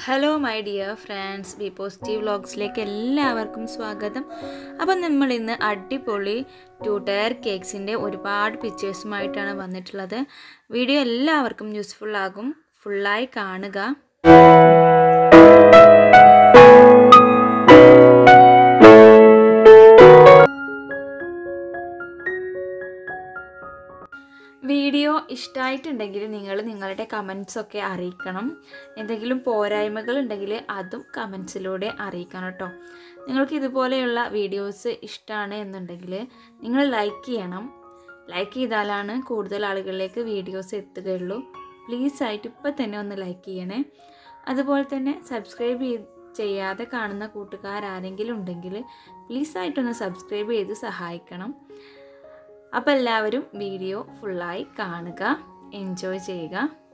hello my dear friends B positive വ്ളോഗ്സിലേക്ക് എല്ലാവർക്കും സ്വാഗതം അപ്പം നമ്മൾ ഇന്ന് അടിപൊളി ടു ടയർ കേക്ക്സിൻ്റെ ഒരുപാട് പിക്ചേഴ്സുമായിട്ടാണ് വന്നിട്ടുള്ളത് വീഡിയോ എല്ലാവർക്കും യൂസ്ഫുൾ ആകും ഫുള്ളായി കാണുക വീഡിയോ ഇഷ്ടമായിട്ടുണ്ടെങ്കിൽ നിങ്ങൾ നിങ്ങളുടെ കമൻസ് ഒക്കെ അറിയിക്കണം എന്തെങ്കിലും പോരായ്മകൾ ഉണ്ടെങ്കിൽ അതും കമൻസിലൂടെ അറിയിക്കണം കേട്ടോ നിങ്ങൾക്ക് ഇതുപോലെയുള്ള വീഡിയോസ് ഇഷ്ടമാണ് എന്നുണ്ടെങ്കിൽ നിങ്ങൾ ലൈക്ക് ചെയ്യണം ലൈക്ക് ചെയ്താലാണ് കൂടുതൽ ആളുകളിലേക്ക് വീഡിയോസ് എത്തുകയുള്ളൂ പ്ലീസ് ആയിട്ട് ഇപ്പം തന്നെ ഒന്ന് ലൈക്ക് ചെയ്യണേ അതുപോലെ തന്നെ സബ്സ്ക്രൈബ് ചെയ്ത് ചെയ്യാതെ കാണുന്ന കൂട്ടുകാരാരെങ്കിലും ഉണ്ടെങ്കിൽ പ്ലീസ് ആയിട്ടൊന്ന് സബ്സ്ക്രൈബ് ചെയ്ത് സഹായിക്കണം അപ്പോൾ എല്ലാവരും വീഡിയോ ഫുള്ളായി കാണുക എൻജോയ് ചെയ്യുക